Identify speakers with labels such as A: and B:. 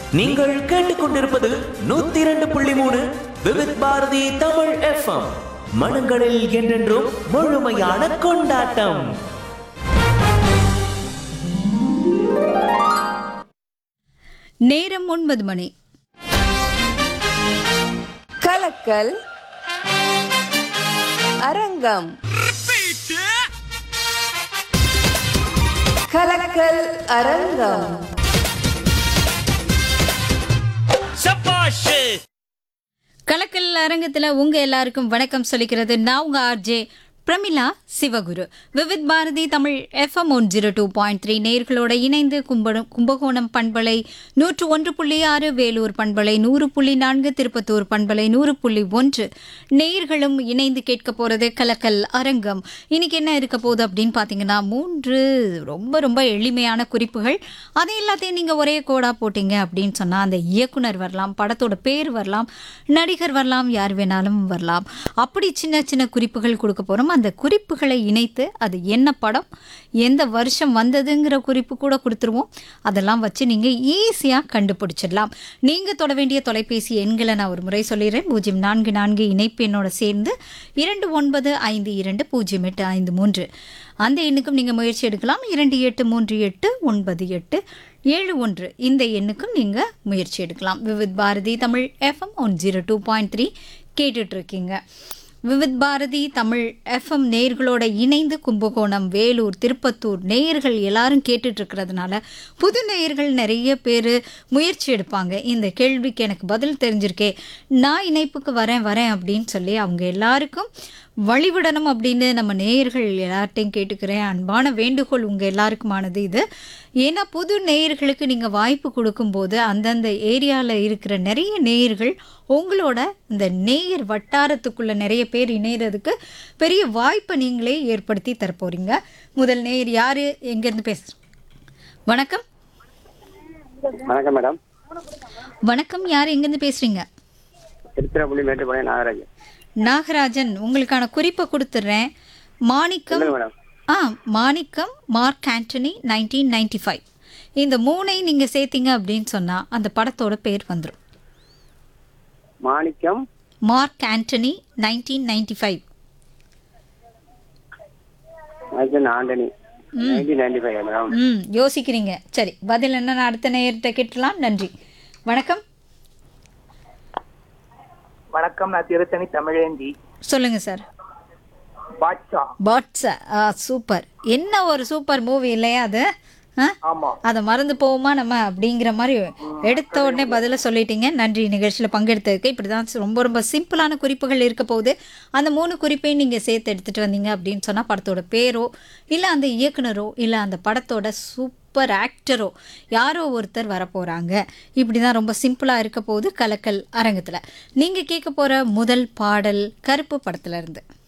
A: நீங்கள் கேட்டுக்கொண்டிருப்பது நூத்தி இரண்டு புள்ளி மூணு விவித் பாரதி தமிழ் எஃப்எம் மனங்களில் என்றென்றும் முழுமையான கொண்டாட்டம்
B: நேரம் ஒன்பது மணி
C: கலக்கல் அரங்கம் கலக்கல் அரங்கம்
B: கலக்கல் அரங்கத்துல உங்க எல்லாருக்கும் வணக்கம் சொல்லிக்கிறது நான் உங்க RJ Pramila Sivaguru Vividh Bharati Tamil FM one zero two point three நேர்களோட இணைந்து கும்படம் கும்பகோணம் பண்பலை நூற்று ஒன்று புள்ளி ஆறு வேலூர் பண்பலை நூறு புள்ளி நான்கு திருப்பத்தூர் பண்பலை நூறு புள்ளி ஒன்று நேர்களும் இணைந்து கேட்க போறது கலக்கல் அரங்கம் இன்னைக்கு என்ன இருக்க போகுது அப்படின்னு பார்த்தீங்கன்னா மூன்று ரொம்ப ரொம்ப எளிமையான குறிப்புகள் அதை எல்லாத்தையும் நீங்கள் ஒரே கோடா போட்டீங்க அப்படின்னு சொன்னால் அந்த இயக்குனர் வரலாம் படத்தோட பேர் வரலாம் நடிகர் வரலாம் யார் வேணாலும் வரலாம் அப்படி சின்ன சின்ன குறிப்புகள் கொடுக்க போகிறோம் அந்த குறிப்புகளை இணைத்து அது என்ன படம் எந்த வருஷம் வந்ததுங்கிற குறிப்பு கூட கொடுத்துருவோம் அதெல்லாம் வச்சு நீங்கள் ஈஸியாக கண்டுபிடிச்சிடலாம் நீங்கள் தொட வேண்டிய தொலைபேசி எண்களை நான் ஒரு முறை சொல்லிடுறேன் பூஜ்ஜியம் நான்கு நான்கு இணைப்பு எண்ணோட சேர்ந்து இரண்டு ஒன்பது ஐந்து இரண்டு பூஜ்ஜியம் எட்டு ஐந்து மூன்று அந்த எண்ணுக்கும் நீங்கள் முயற்சி எடுக்கலாம் இரண்டு எட்டு மூன்று எட்டு ஒன்பது எட்டு ஏழு ஒன்று இந்த எண்ணுக்கும் நீங்கள் முயற்சி எடுக்கலாம் Vividh Bharati Tamil FM one zero two point three கேட்டுட்ருக்கீங்க விவித் பாரதி தமிழ் எஃப்எம் நேயர்களோட இணைந்து கும்பகோணம் வேலூர் திருப்பத்தூர் நேயர்கள் எல்லாரும் கேட்டுட்டு இருக்கிறதுனால புது நேயர்கள் நிறைய பேர் முயற்சி எடுப்பாங்க இந்த கேள்விக்கு எனக்கு பதில் தெரிஞ்சிருக்கே நான் இணைப்புக்கு வரேன் வரேன் அப்படின்னு சொல்லி அவங்க எல்லாருக்கும் வழிவிடணும் அப்படின்னு நம்ம நேயர்கள் எல்லார்ட்டையும் கேட்டுக்கிறேன் அன்பான வேண்டுகோள் உங்கள் எல்லாருக்குமானது இது ஏன்னா புது நேயர்களுக்கு நீங்கள் வாய்ப்பு கொடுக்கும்போது அந்தந்த ஏரியாவில் இருக்கிற நிறைய நேயர்கள் உங்களோட இந்த நேயர் வட்டாரத்துக்குள்ள நிறைய பேர் இணையறதுக்கு பெரிய வாய்ப்பை நீங்களே ஏற்படுத்தி தரப்போறீங்க முதல் நேயர் யார் எங்கேருந்து பேச வணக்கம்
D: வணக்கம் மேடம்
B: வணக்கம் யார் எங்கேருந்து பேசுகிறீங்க
D: திருச்சிராப்பள்ளி மேட்டுப்பாளையம் நாகராஜ்
B: நாகராஜன் உங்களுக்கான குறிப்பை கொடுத்துட்றேன் மாணிக்கம்
D: சொல்லுங்க மேடம்
B: ஆ Manikkam Mark Antony nineteen ninety five இந்த மூணை நீங்கள் சேர்த்தீங்க அப்படின்னு சொன்னால் அந்த படத்தோட பேர் வந்துடும்
D: Manikkam
B: Mark Antony nineteen ninety five
D: மைக்கன் Antony nineteen ninety five madam
B: ம் யோசிக்கிறீங்க சரி பதில் என்ன நான் அடுத்த நேயர்கிட்ட கேட்டலாம் நன்றி வணக்கம்
E: வணக்கம் நான் திருத்தணி தமிழேந்தி
B: சொல்லுங்கள் சார்
E: பாட்ஷா
B: பாட்ஸா ஆ சூப்பர் என்ன ஒரு சூப்பர் மூவி இல்லையா அது ஆ
E: ஆமா
B: அதை மறந்து போவோமா நம்ம அப்படிங்கிற மாதிரி எடுத்த உடனே பதில சொல்லிட்டீங்க நன்றி நிகழ்ச்சியில் பங்கெடுத்ததுக்கு இப்படி தான் ரொம்ப ரொம்ப சிம்பிளான குறிப்புகள் இருக்க போகுது அந்த மூணு குறிப்பையும் நீங்கள் சேர்த்து எடுத்துகிட்டு வந்தீங்க அப்படின்னு சொன்னால் படத்தோட பேரோ இல்லை அந்த இயக்குனரோ இல்லை அந்த படத்தோட சூப்பர் ஆக்டரோ யாரோ ஒருத்தர் வரப்போகிறாங்க இப்படி தான் ரொம்ப சிம்பிளாக இருக்க போகுது கலக்கல் அரங்கத்தில் நீங்கள் கேட்க போகிற முதல் பாடல் கருப்பு படத்துல இருந்து